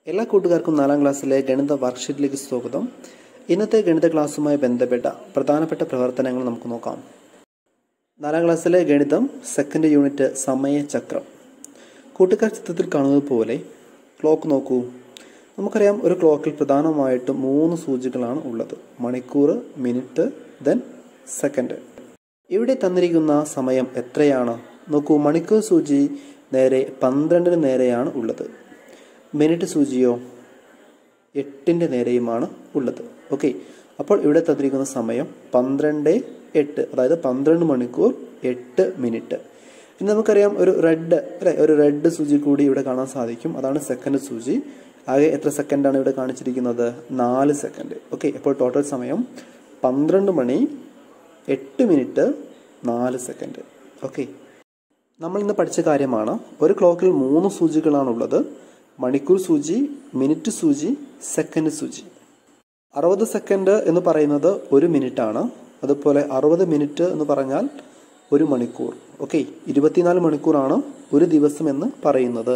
എല്ലാ കൂട്ടുകാർക്കും നാലാം ക്ലാസ്സിലെ ഗണിത വർക്ക്ഷീറ്റിലേക്ക് സ്വാഗതം ഇന്നത്തെ ഗണിത ക്ലാസ്സുമായി ബന്ധപ്പെട്ട പ്രധാനപ്പെട്ട പ്രവർത്തനങ്ങൾ നമുക്ക് നോക്കാം നാലാം ക്ലാസ്സിലെ ഗണിതം സെക്കൻഡ് യൂണിറ്റ് സമയചക്രം കൂട്ടുകാർ ചിത്രത്തിൽ കാണുന്നത് പോലെ ക്ലോക്ക് നോക്കൂ നമുക്കറിയാം ഒരു ക്ലോക്കിൽ പ്രധാനമായിട്ടും മൂന്ന് സൂചികളാണ് ഉള്ളത് മണിക്കൂർ മിനിറ്റ് ദെൻ സെക്കൻഡ് ഇവിടെ തന്നിരിക്കുന്ന സമയം എത്രയാണ് നോക്കൂ മണിക്കൂർ സൂചി നേരെ പന്ത്രണ്ടിന് നേരെയാണ് ഉള്ളത് മിനിറ്റ് സൂചിയോ എട്ടിൻ്റെ നേരെയുമാണ് ഉള്ളത് ഓക്കെ അപ്പോൾ ഇവിടെ തന്നിരിക്കുന്ന സമയം പന്ത്രണ്ട് എട്ട് അതായത് പന്ത്രണ്ട് മണിക്കൂർ എട്ട് മിനിറ്റ് ഇനി നമുക്കറിയാം ഒരു റെഡ് അല്ലെ ഒരു റെഡ് സൂചി കൂടി ഇവിടെ കാണാൻ സാധിക്കും അതാണ് സെക്കൻഡ് സൂചി ആകെ എത്ര സെക്കൻഡാണ് ഇവിടെ കാണിച്ചിരിക്കുന്നത് നാല് സെക്കൻഡ് ഓക്കെ അപ്പോൾ ടോട്ടൽ സമയം പന്ത്രണ്ട് മണി എട്ട് മിനിറ്റ് നാല് സെക്കൻഡ് ഓക്കെ നമ്മൾ ഇന്ന് പഠിച്ച കാര്യമാണ് ഒരു ക്ലോക്കിൽ മൂന്ന് സൂചികളാണുള്ളത് മണിക്കൂർ സൂചി മിനിറ്റ് സൂചി സെക്കൻഡ് സൂചി അറുപത് സെക്കൻഡ് എന്ന് പറയുന്നത് ഒരു മിനിറ്റ് ആണ് അതുപോലെ അറുപത് മിനിറ്റ് എന്ന് പറഞ്ഞാൽ ഒരു മണിക്കൂർ ഓക്കെ ഇരുപത്തിനാല് മണിക്കൂറാണ് ഒരു ദിവസം എന്ന് പറയുന്നത്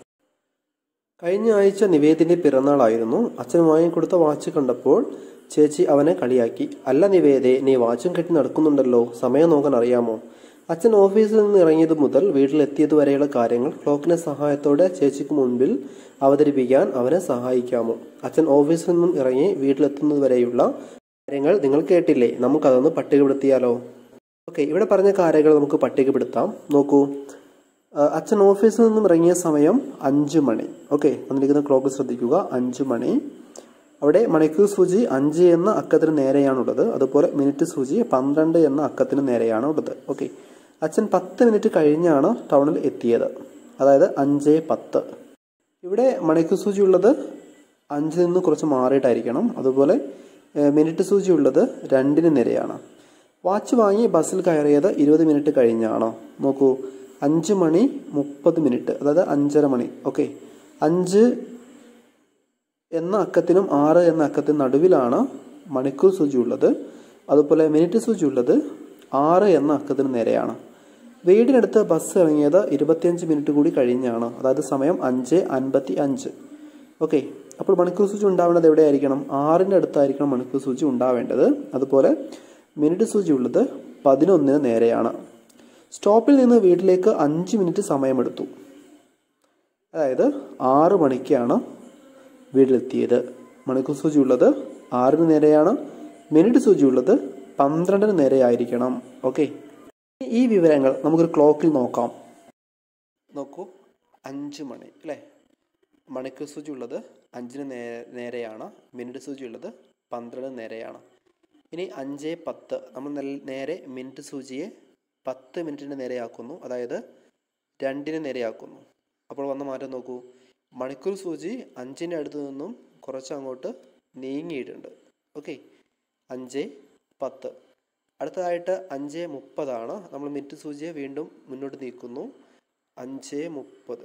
കഴിഞ്ഞ ആഴ്ച നിവേദിന്റെ പിറന്നാളായിരുന്നു അച്ഛൻ വാങ്ങിക്കൊടുത്ത വാച്ച് കണ്ടപ്പോൾ ചേച്ചി അവനെ കളിയാക്കി അല്ല നിവേദേ നീ വാച്ചും കെട്ടി നടക്കുന്നുണ്ടല്ലോ സമയം നോക്കാൻ അറിയാമോ അച്ഛൻ ഓഫീസിൽ നിന്ന് ഇറങ്ങിയത് മുതൽ വീട്ടിലെത്തിയത് വരെയുള്ള കാര്യങ്ങൾ ക്ലോക്കിന്റെ സഹായത്തോടെ ചേച്ചിക്ക് മുൻപിൽ അവതരിപ്പിക്കാൻ അവനെ സഹായിക്കാമോ അച്ഛൻ ഓഫീസിൽ നിന്നും ഇറങ്ങി വീട്ടിലെത്തുന്നത് വരെയുള്ള കാര്യങ്ങൾ നിങ്ങൾ കേട്ടില്ലേ നമുക്കതൊന്ന് പട്ടികപ്പെടുത്തിയാലോ ഓക്കെ ഇവിടെ പറഞ്ഞ കാര്യങ്ങൾ നമുക്ക് പട്ടികപ്പെടുത്താം നോക്കൂ അച്ഛൻ ഓഫീസിൽ നിന്നും ഇറങ്ങിയ സമയം അഞ്ചു മണി ഓക്കെ തന്നിരിക്കുന്ന ക്ലോക്ക് ശ്രദ്ധിക്കുക അഞ്ചു മണി അവിടെ മണിക്കൂർ സൂചി അഞ്ച് എന്ന അക്കത്തിന് നേരെയാണുള്ളത് അതുപോലെ മിനിറ്റ് സൂചി പന്ത്രണ്ട് എന്ന അക്കത്തിന് നേരെയാണ് ഉള്ളത് ഓക്കെ അച്ഛൻ പത്ത് മിനിറ്റ് കഴിഞ്ഞാണ് ടൗണിൽ എത്തിയത് അതായത് അഞ്ച് പത്ത് ഇവിടെ മണിക്കൂർ സൂചി ഉള്ളത് അഞ്ചിൽ നിന്ന് കുറച്ച് മാറിയിട്ടായിരിക്കണം അതുപോലെ മിനിറ്റ് സൂചി ഉള്ളത് രണ്ടിന് നേരെയാണ് വാച്ച് വാങ്ങി ബസ്സിൽ കയറിയത് ഇരുപത് മിനിറ്റ് കഴിഞ്ഞാണ് നോക്കൂ അഞ്ച് മണി മുപ്പത് മിനിറ്റ് അതായത് അഞ്ചര മണി ഓക്കെ അഞ്ച് എന്ന അക്കത്തിനും ആറ് എന്ന അക്കത്തിനും നടുവിലാണ് മണിക്കൂർ സൂചി ഉള്ളത് അതുപോലെ മിനിറ്റ് സൂചി ഉള്ളത് ആറ് എന്ന അക്കത്തിന് നേരെയാണ് വീടിനടുത്ത് ബസ് ഇറങ്ങിയത് ഇരുപത്തിയഞ്ച് മിനിറ്റ് കൂടി കഴിഞ്ഞാണ് അതായത് സമയം അഞ്ച് അൻപത്തി അഞ്ച് ഓക്കെ അപ്പോൾ മണിക്കൂർ സൂചി ഉണ്ടാവേണ്ടത് എവിടെയായിരിക്കണം ആറിൻ്റെ അടുത്തായിരിക്കണം മണിക്കൂർ സൂചി ഉണ്ടാവേണ്ടത് അതുപോലെ മിനിറ്റ് സൂചി ഉള്ളത് പതിനൊന്നിന് നേരെയാണ് സ്റ്റോപ്പിൽ നിന്ന് വീട്ടിലേക്ക് അഞ്ച് മിനിറ്റ് സമയമെടുത്തു അതായത് ആറ് മണിക്കാണ് വീട്ടിലെത്തിയത് മണിക്കൂർ സൂചി ഉള്ളത് ആറിന് നേരെയാണ് മിനിറ്റ് സൂചി ഉള്ളത് പന്ത്രണ്ടിന് നേരെയായിരിക്കണം ഓക്കെ ഈ വിവരങ്ങൾ നമുക്കൊരു ക്ലോക്കിൽ നോക്കാം നോക്കൂ അഞ്ച് മണി അല്ലേ മണിക്കൂർ സൂചി ഉള്ളത് അഞ്ചിന് നേ നേരെയാണ് മിനിറ്റ് സൂചി ഉള്ളത് പന്ത്രണ്ടിന് നേരെയാണ് ഇനി അഞ്ച് പത്ത് നമ്മൾ നേരെ മിനിറ്റ് സൂചിയെ പത്ത് മിനിറ്റിന് നേരെയാക്കുന്നു അതായത് രണ്ടിന് നേരെയാക്കുന്നു അപ്പോൾ വന്ന മാറ്റം നോക്കൂ മണിക്കൂർ സൂചി അഞ്ചിൻ്റെ അടുത്ത് നിന്നും കുറച്ച് അങ്ങോട്ട് നീങ്ങിയിട്ടുണ്ട് ഓക്കെ അഞ്ച് പത്ത് അടുത്തതായിട്ട് അഞ്ച് മുപ്പതാണ് നമ്മൾ മിനിറ്റ് സൂചിയെ വീണ്ടും മുന്നോട്ട് നീക്കുന്നു അഞ്ച് മുപ്പത്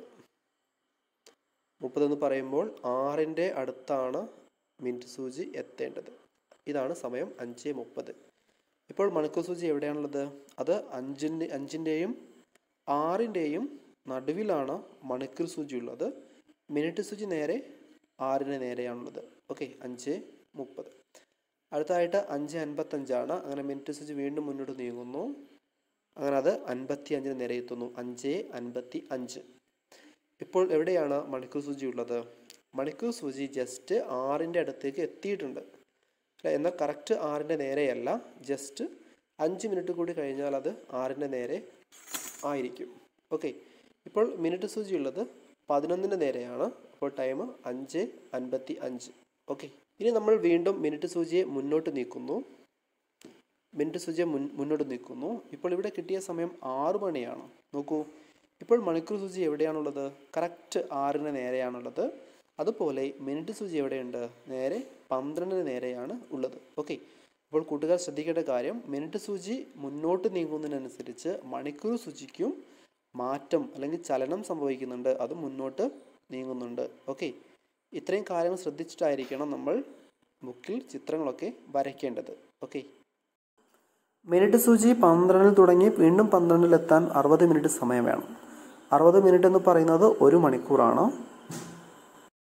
മുപ്പത് എന്ന് പറയുമ്പോൾ ആറിൻ്റെ അടുത്താണ് മിനിറ്റ് സൂചി എത്തേണ്ടത് ഇതാണ് സമയം അഞ്ച് മുപ്പത് ഇപ്പോൾ മണിക്കൂർ സൂചി എവിടെയാണുള്ളത് അത് അഞ്ചിൻ്റെ അഞ്ചിൻ്റെയും ആറിൻ്റെയും നടുവിലാണ് മണിക്കൂർ സൂചി ഉള്ളത് മിനിറ്റ് സൂചി നേരെ ആറിന് നേരെയാണുള്ളത് ഓക്കെ അഞ്ച് മുപ്പത് അടുത്തതായിട്ട് അഞ്ച് അൻപത്തഞ്ചാണ് അങ്ങനെ മിനിറ്റ് സൂചി വീണ്ടും മുന്നോട്ട് നീങ്ങുന്നു അങ്ങനെ അത് അൻപത്തി അഞ്ചിന് നേരെ എത്തുന്നു അഞ്ച് അൻപത്തി അഞ്ച് ഇപ്പോൾ എവിടെയാണ് മണിക്കൂർ സൂചി ഉള്ളത് മണിക്കൂർ സൂചി ജസ്റ്റ് ആറിൻ്റെ അടുത്തേക്ക് എത്തിയിട്ടുണ്ട് അല്ല എന്നാൽ കറക്റ്റ് ആറിൻ്റെ നേരെയല്ല ജസ്റ്റ് അഞ്ച് മിനിറ്റ് കൂടി കഴിഞ്ഞാൽ അത് ആറിൻ്റെ നേരെ ആയിരിക്കും ഓക്കെ ഇപ്പോൾ മിനിറ്റ് സൂചി ഉള്ളത് പതിനൊന്നിന് നേരെയാണ് അപ്പോൾ ടൈം അഞ്ച് അൻപത്തി അഞ്ച് ഓക്കെ ഇനി നമ്മൾ വീണ്ടും മിനിറ്റ് സൂചിയെ മുന്നോട്ട് നീക്കുന്നു മിനിറ്റ് സൂചിയെ മുൻ മുന്നോട്ട് നീക്കുന്നു ഇപ്പോൾ ഇവിടെ കിട്ടിയ സമയം ആറ് മണിയാണ് നോക്കൂ ഇപ്പോൾ മണിക്കൂർ സൂചി എവിടെയാണുള്ളത് കറക്റ്റ് ആറിന് നേരെയാണുള്ളത് അതുപോലെ മിനിറ്റ് സൂചി എവിടെയുണ്ട് നേരെ പന്ത്രണ്ടിന് നേരെയാണ് ഉള്ളത് ഓക്കെ അപ്പോൾ കൂട്ടുകാർ ശ്രദ്ധിക്കേണ്ട കാര്യം മിനിറ്റ് സൂചി മുന്നോട്ട് നീങ്ങുന്നതിനനുസരിച്ച് മണിക്കൂർ സൂചിക്കും മാറ്റം അല്ലെങ്കിൽ ചലനം സംഭവിക്കുന്നുണ്ട് അത് മുന്നോട്ട് നീങ്ങുന്നുണ്ട് ഓക്കെ ഇത്രയും കാര്യങ്ങൾ ശ്രദ്ധിച്ചിട്ടായിരിക്കണം നമ്മൾ ബുക്കിൽ ചിത്രങ്ങളൊക്കെ വരയ്ക്കേണ്ടത് ഓക്കെ മിനിറ്റ് സൂചി പന്ത്രണ്ടിൽ തുടങ്ങി വീണ്ടും പന്ത്രണ്ടിൽ എത്താൻ അറുപത് മിനിറ്റ് സമയം വേണം അറുപത് മിനിറ്റ് എന്ന് പറയുന്നത് ഒരു മണിക്കൂറാണ്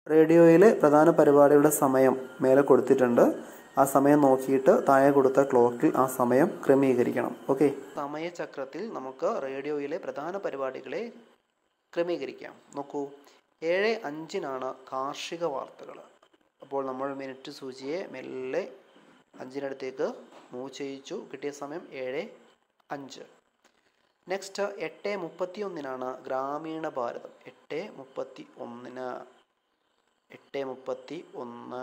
റേഡിയോയിലെ പ്രധാന പരിപാടിയുടെ സമയം മേലെ കൊടുത്തിട്ടുണ്ട് ആ സമയം നോക്കിയിട്ട് താഴെ കൊടുത്ത ക്ലോക്കിൽ ആ സമയം ക്രമീകരിക്കണം ഓക്കെ സമയചക്രത്തിൽ നമുക്ക് റേഡിയോയിലെ പ്രധാന പരിപാടികളെ ക്രമീകരിക്കാം നോക്കൂ ഏഴ് അഞ്ചിനാണ് കാർഷിക വാർത്തകൾ അപ്പോൾ നമ്മൾ മിനിറ്റ് സൂചിയെ മെല്ലെ അഞ്ചിനടുത്തേക്ക് മൂവ് ചെയ്യിച്ചു കിട്ടിയ സമയം ഏഴ് അഞ്ച് നെക്സ്റ്റ് എട്ട് മുപ്പത്തി ഒന്നിനാണ് ഗ്രാമീണ ഭാരതം എട്ട് മുപ്പത്തി ഒന്നിന് എട്ട് മുപ്പത്തി ഒന്ന്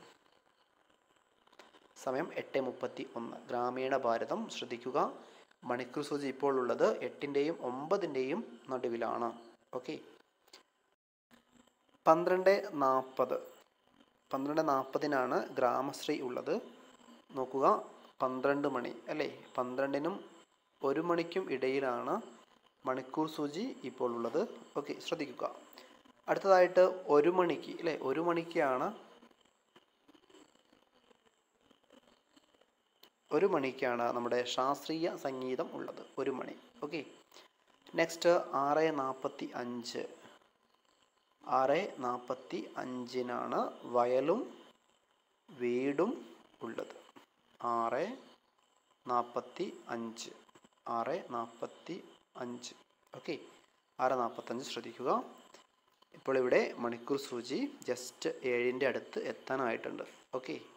സമയം എട്ട് മുപ്പത്തി ഒന്ന് ഗ്രാമീണ ഭാരതം ശ്രദ്ധിക്കുക മണിക്കൂർ സൂചി ഇപ്പോൾ ഉള്ളത് എട്ടിൻ്റെയും ഒമ്പതിൻ്റെയും നടുവിലാണ് ഓക്കെ പന്ത്രണ്ട് നാൽപ്പത് പന്ത്രണ്ട് നാൽപ്പതിനാണ് ഗ്രാമശ്രീ ഉള്ളത് നോക്കുക പന്ത്രണ്ട് മണി അല്ലേ പന്ത്രണ്ടിനും ഒരു മണിക്കും ഇടയിലാണ് മണിക്കൂർ സൂചി ഇപ്പോൾ ഉള്ളത് ഓക്കെ ശ്രദ്ധിക്കുക അടുത്തതായിട്ട് ഒരു മണിക്ക് അല്ലേ ഒരു മണിക്കാണ് ഒരു മണിക്കാണ് നമ്മുടെ ശാസ്ത്രീയ സംഗീതം ഉള്ളത് ഒരു മണി ഓക്കെ നെക്സ്റ്റ് ആറ് നാൽപ്പത്തി അഞ്ച് ആറ് നാൽപ്പത്തി അഞ്ചിനാണ് വയലും വീടും ഉള്ളത് ആറ് നാൽപ്പത്തി അഞ്ച് ആറ് നാൽപ്പത്തി അഞ്ച് ഓക്കെ ആറ് നാൽപ്പത്തഞ്ച് ശ്രദ്ധിക്കുക ഇപ്പോൾ ഇവിടെ മണിക്കൂർ സൂചി ജസ്റ്റ് ഏഴിൻ്റെ അടുത്ത് എത്താനായിട്ടുണ്ട് ഓക്കെ